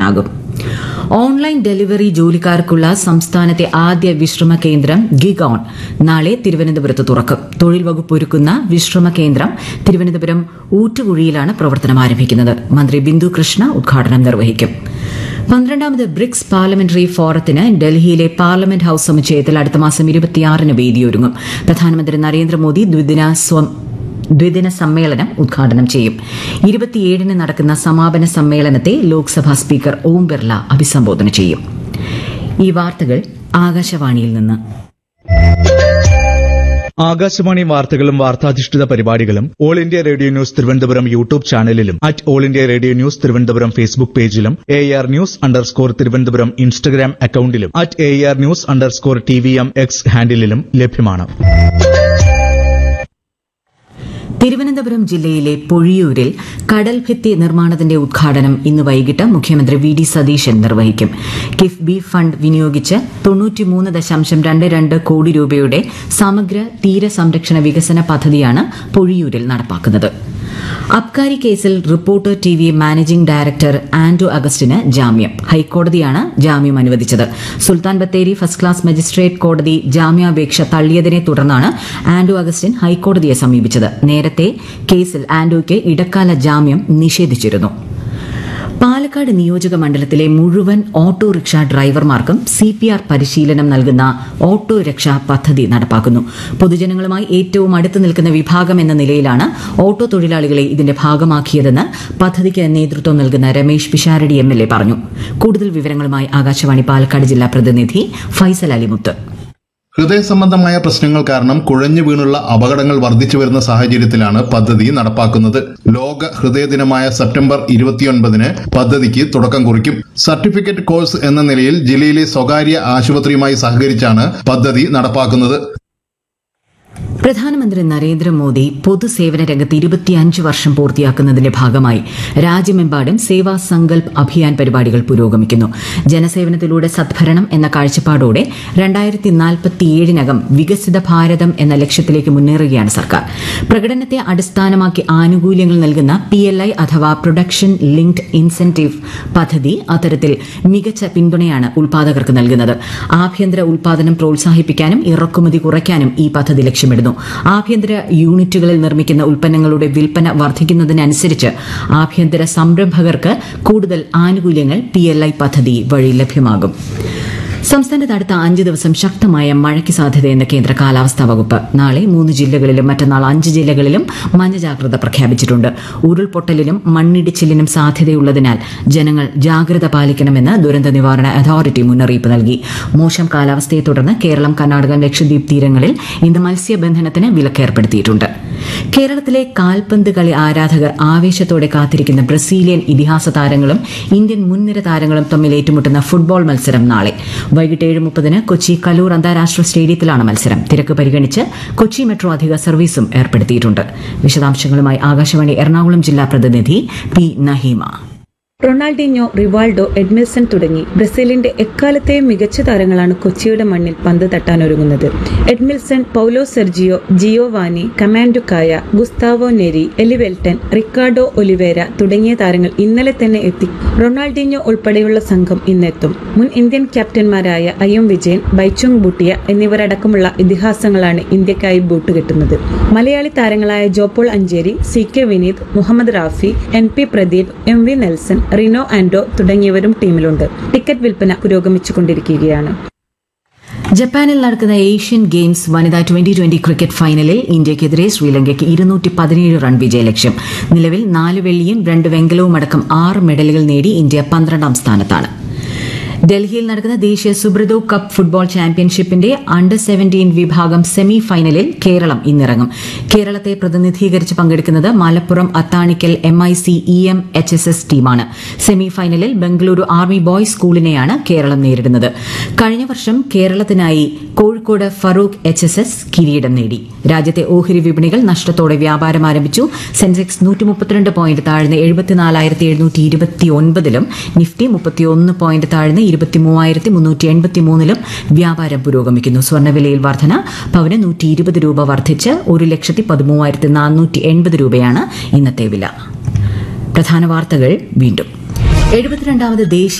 നടത്താനാകും online delivery ജോലിക്കാർക്കുള്ള സംസ്ഥാനത്തെ ആദ്യ വിശ്രമ കേന്ദ്രം ഗിഗ് ഓൺ നാളെ തിരുവനന്തപുരത്ത് തുറക്കും തൊഴിൽ വകുപ്പ് ഒരുക്കുന്ന വിശ്രമ കേന്ദ്രം തിരുവനന്തപുരം ഊറ്റുകുഴിയിലാണ് പ്രവർത്തനം ആരംഭിക്കുന്നത് മന്ത്രി ബിന്ദു കൃഷ്ണ ഉദ്ഘാടനം നിർവഹിക്കും പന്ത്രണ്ടാമത് ബ്രിക്സ് പാർലമെന്ററി ഫോറത്തിന് ഡൽഹിയിലെ പാർലമെന്റ് ഹൌസ് സമുച്ചയത്തിൽ അടുത്ത മാസം ഇരുപത്തിയാറിന് വേദിയൊരുങ്ങും പ്രധാനമന്ത്രി നരേന്ദ്രമോദി ദ്വിദിന സ്വം ദ്വിദിന സമ്മേളനം ഉദ്ഘാടനം ചെയ്യും ഇരുപത്തിയേഴിന് നടക്കുന്ന സമാപന സമ്മേളനത്തെ ലോക്സഭാ സ്പീക്കർ ഓം ബിർള അഭിസംബോധന ചെയ്യും ഈ വാർത്തകൾ ആകാശവാണിയിൽ നിന്ന് ആകാശവാണി വാർത്തകളും വാർത്താധിഷ്ഠിത പരിപാടികളും all India radio news Thiruvananthapuram YouTube ചാനലിലും at all India radio news Thiruvananthapuram Facebook പേജിലും A R news underscore Thiruvananthapuram Instagram അക്കൌണ്ടിലും at A R news underscore T V M X ഹാൻഡിലും ലഭ്യമാണ് തിരുവനന്തപുരം ജില്ലയിലെ പൊഴിയൂരിൽ കടൽ ഭിത്തി നിർമ്മാണത്തിന്റെ ഉദ്ഘാടനം ഇന്ന് വൈകിട്ട് മുഖ്യമന്ത്രി വി ഡി സതീശൻ നിർവഹിക്കും കിഫ്ബി ഫണ്ട് വിനിയോഗിച്ച് തൊണ്ണൂറ്റിമൂന്ന് ദശാംശം രണ്ട് രണ്ട് കോടി രൂപയുടെ സമഗ്ര തീരസംരക്ഷണ വികസന പദ്ധതിയാണ് പൊഴിയൂരിൽ നടപ്പാക്കുന്നത് അബ്കാരി കേസിൽ reporter T V managing director Andrew അഗസ്റ്റിന് ജാമ്യം ഹൈക്കോടതിയാണ് ജാമ്യം അനുവദിച്ചത് Sultan Bathery first class magistrate കോടതി ജാമ്യാപേക്ഷ തള്ളിയതിനെ തുടർന്നാണ് ആൻഡ്രു അഗസ്റ്റിൻ ഹൈക്കോടതിയെ സമീപിച്ചത് നേരത്തെ കേസിൽ ആൻഡ്രോയ്ക്ക് ഇടക്കാല ജാമ്യം നിഷേധിച്ചിരുന്നു പാലക്കാട് നിയോജക മണ്ഡലത്തിലെ മുഴുവൻ ഓട്ടോറിക്ഷ ഡ്രൈവർമാർക്കും സി പി ആർ പരിശീലനം നൽകുന്ന ഓട്ടോരക്ഷ പദ്ധതി നടപ്പാക്കുന്നു പൊതുജനങ്ങളുമായി ഏറ്റവും അടുത്ത് നിൽക്കുന്ന വിഭാഗം എന്ന നിലയിലാണ് ഓട്ടോ തൊഴിലാളികളെ ഇതിന്റെ ഭാഗമാക്കിയതെന്ന് പദ്ധതിക്ക് നേതൃത്വം നൽകുന്ന Ramesh Pisharody M L A പറഞ്ഞു കൂടുതൽ വിവരങ്ങളുമായി ആകാശവാണി പാലക്കാട് ജില്ലാ പ്രതിനിധി ഫൈസൽ അലിമുത്ത് ഹൃദയ സംബന്ധമായ പ്രശ്നങ്ങൾ കാരണം കുഴഞ്ഞു വീണുള്ള അപകടങ്ങൾ വർദ്ധിച്ചു വരുന്ന സാഹചര്യത്തിലാണ് പദ്ധതി നടപ്പാക്കുന്നത് ലോക ഹൃദയ ദിനമായ സെപ്റ്റംബർ ഇരുപത്തിയൊൻപതിന് പദ്ധതിക്ക് തുടക്കം കുറിക്കും സർട്ടിഫിക്കറ്റ് കോഴ്സ് എന്ന നിലയിൽ ജില്ലയിലെ സ്വകാര്യ ആശുപത്രിയുമായി സഹകരിച്ചാണ് പദ്ധതി നടപ്പാക്കുന്നത് പ്രധാനമന്ത്രി നരേന്ദ്രമോദി പൊതുസേവന രംഗത്ത് ഇരുപത്തിയഞ്ച് വർഷം പൂർത്തിയാക്കുന്നതിന്റെ ഭാഗമായി രാജ്യമെമ്പാടും സേവാ സങ്കൽപ് അഭിയാൻ പരിപാടികൾ പുരോഗമിക്കുന്നു ജനസേവനത്തിലൂടെ സദ്ഭരണം എന്ന കാഴ്ചപ്പാടോടെ രണ്ടായിരത്തി നാൽപ്പത്തിയേഴിനകം വികസിത ഭാരതം എന്ന ലക്ഷ്യത്തിലേക്ക് മുന്നേറുകയാണ് സർക്കാർ പ്രകടനത്തെ അടിസ്ഥാനമാക്കി ആനുകൂല്യങ്ങൾ നൽകുന്ന പി എൽ ഐ അഥവാ പ്രൊഡക്ഷൻ ലിങ്ക്ഡ് ഇൻസെന്റീവ് പദ്ധതി അത്തരത്തിൽ മികച്ച പിന്തുണയാണ് ഉൽപാദകർക്ക് നൽകുന്നത് ആഭ്യന്തര ഉൽപാദനം പ്രോത്സാഹിപ്പിക്കാനും ഇറക്കുമതി കുറയ്ക്കാനും ഈ പദ്ധതി ലക്ഷ്യമിടുന്നു ആഭ്യന്തര യൂണിറ്റുകളിൽ നിർമ്മിക്കുന്ന ഉൽപ്പന്നങ്ങളുടെ വിൽപ്പന വർദ്ധിക്കുന്നതിനനുസരിച്ച് ആഭ്യന്തര സംരംഭകർക്ക് കൂടുതൽ ആനുകൂല്യങ്ങൾ പി പദ്ധതി വഴി ലഭ്യമാകും സംസ്ഥാനത്ത് അടുത്ത അഞ്ച് ദിവസം ശക്തമായ മഴയ്ക്ക് സാധ്യതയെന്ന് കേന്ദ്ര കാലാവസ്ഥാ വകുപ്പ് നാളെ മൂന്ന് ജില്ലകളിലും മറ്റന്നാൾ അഞ്ച് ജില്ലകളിലും മഞ്ഞ ജാഗ്രത പ്രഖ്യാപിച്ചിട്ടുണ്ട് ഉരുൾപൊട്ടലിനും മണ്ണിടിച്ചിലിനും സാധ്യതയുള്ളതിനാൽ ജനങ്ങൾ ജാഗ്രത പാലിക്കണമെന്ന് ദുരന്ത നിവാരണ അതോറിറ്റി മുന്നറിയിപ്പ് നൽകി മോശം കാലാവസ്ഥയെ തുടർന്ന് കേരളം കർണാടക ലക്ഷദ്വീപ് തീരങ്ങളിൽ ഇന്ന് മത്സ്യബന്ധനത്തിന് വിലക്കേർപ്പെടുത്തിയിട്ടുണ്ട് കേരളത്തിലെ കാൽപന്ത് കളി ആരാധകർ ആവേശത്തോടെ കാത്തിരിക്കുന്ന ബ്രസീലിയൻ ഇതിഹാസ താരങ്ങളും ഇന്ത്യൻ മുൻനിര താരങ്ങളും തമ്മിൽ ഏറ്റുമുട്ടുന്ന ഫുട്ബോൾ മത്സരം നാളെ വൈകിട്ട് ഏഴ് മുപ്പതിന് കൊച്ചി കലൂർ അന്താരാഷ്ട്ര സ്റ്റേഡിയത്തിലാണ് മത്സരം തിരക്ക് പരിഗണിച്ച് കൊച്ചി മെട്രോ അധിക സർവീസും ഏർപ്പെടുത്തിയിട്ടുണ്ട് വിശദാംശങ്ങളുമായി ആകാശവാണി എറണാകുളം ജില്ലാ പ്രതിനിധി P Naheema Ronaldinho Rivaldo Edmilson തുടങ്ങി ബ്രസീലിന്റെ എക്കാലത്തെയും മികച്ച താരങ്ങളാണ് കൊച്ചിയുടെ മണ്ണിൽ പന്ത് തട്ടാനൊരുങ്ങുന്നത് എഡ്മിൽസൺ പൗലോ സെർജിയോ ജിയോവാനി കമാൻഡുക്കായ Gustavo Neri Elivelton Ricardo Oliveira തുടങ്ങിയ താരങ്ങൾ ഇന്നലെ തന്നെ എത്തി റൊണാൾഡിഞ്ഞോ ഉൾപ്പെടെയുള്ള സംഘം ഇന്നെത്തും മുൻ ഇന്ത്യൻ ക്യാപ്റ്റന്മാരായ അയ്യം വിജയൻ ബൈച്ചുങ് ബൂട്ടിയ എന്നിവരടക്കമുള്ള ഇതിഹാസങ്ങളാണ് ഇന്ത്യക്കായി ബൂട്ട് കെട്ടുന്നത് മലയാളി താരങ്ങളായ Jo Paul Ancheri C K Vineeth Muhammad Rafi N P Pradeep M V Nelson Rino Anto തുടങ്ങിയവരും ടീമിലുണ്ട് ടിക്കറ്റ് വിൽപ്പന പുരോഗമിച്ചുകൊണ്ടിരിക്കുകയാണ് ജപ്പാനിൽ നടക്കുന്ന ഏഷ്യൻ ഗെയിംസ് വനിതാ ട്വന്റി ട്വന്റി ക്രിക്കറ്റ് ഫൈനലിൽ ഇന്ത്യയ്ക്കെതിരെ ശ്രീലങ്കയ്ക്ക് ഇരുന്നൂറ്റി പതിനേഴ് റൺ വിജയലക്ഷ്യം നിലവിൽ നാല് വെള്ളിയും രണ്ട് വെങ്കലവും അടക്കം ആറ് മെഡലുകൾ നേടി ഇന്ത്യ പന്ത്രണ്ടാം സ്ഥാനത്താണ് ഡൽഹിയിൽ നടക്കുന്ന ദേശീയ സുബ്രതോ കപ്പ് ഫുട്ബോൾ ചാമ്പ്യൻഷിപ്പിന്റെ അണ്ടർ സെവന്റീൻ വിഭാഗം സെമി ഫൈനലിൽ കേരളം ഇന്നിറങ്ങും കേരളത്തെ പ്രതിനിധീകരിച്ച് പങ്കെടുക്കുന്നത് Malappuram Athanikkal M I C E M H S S ടീമാണ് semi final Bengaluru army boys സ്കൂളിനെയാണ് കേരളം നേരിടുന്നത് കഴിഞ്ഞ വർഷം കേരളത്തിനായി Kozhikode Farook H S S കിരീടം നേടി രാജ്യത്തെ ഓഹരി വിപണികൾ നഷ്ടത്തോടെ വ്യാപാരം ആരംഭിച്ചു സെൻസെക്സ് നൂറ്റി മുപ്പത്തിരണ്ട് പോയിന്റ് താഴ്ന്ന് എഴുപത്തിനാലായിരത്തി എഴുന്നൂറ്റി ഇരുപത്തി ഒൻപതിലും നിഫ്റ്റി മുപ്പത്തിയൊന്ന് പോയിന്റ് താഴ്ന്ന് ഇരുപത്തി മൂവായിരത്തി മുന്നൂറ്റി എൺപത്തി മൂന്നിലും വ്യാപാരം പുരോഗമിക്കുന്നു സ്വർണ്ണവിലയിൽ വർധന പവന് നൂറ്റി ഇരുപത് രൂപ വർദ്ധിച്ച് ഒരു ലക്ഷത്തി പതിമൂവായിരത്തി നാനൂറ്റി എൺപത് രൂപയാണ് ഇന്നത്തെ വില പ്രധാന വാർത്തകൾ വീണ്ടും എഴുപത്തിരണ്ടാമത് ദേശീയ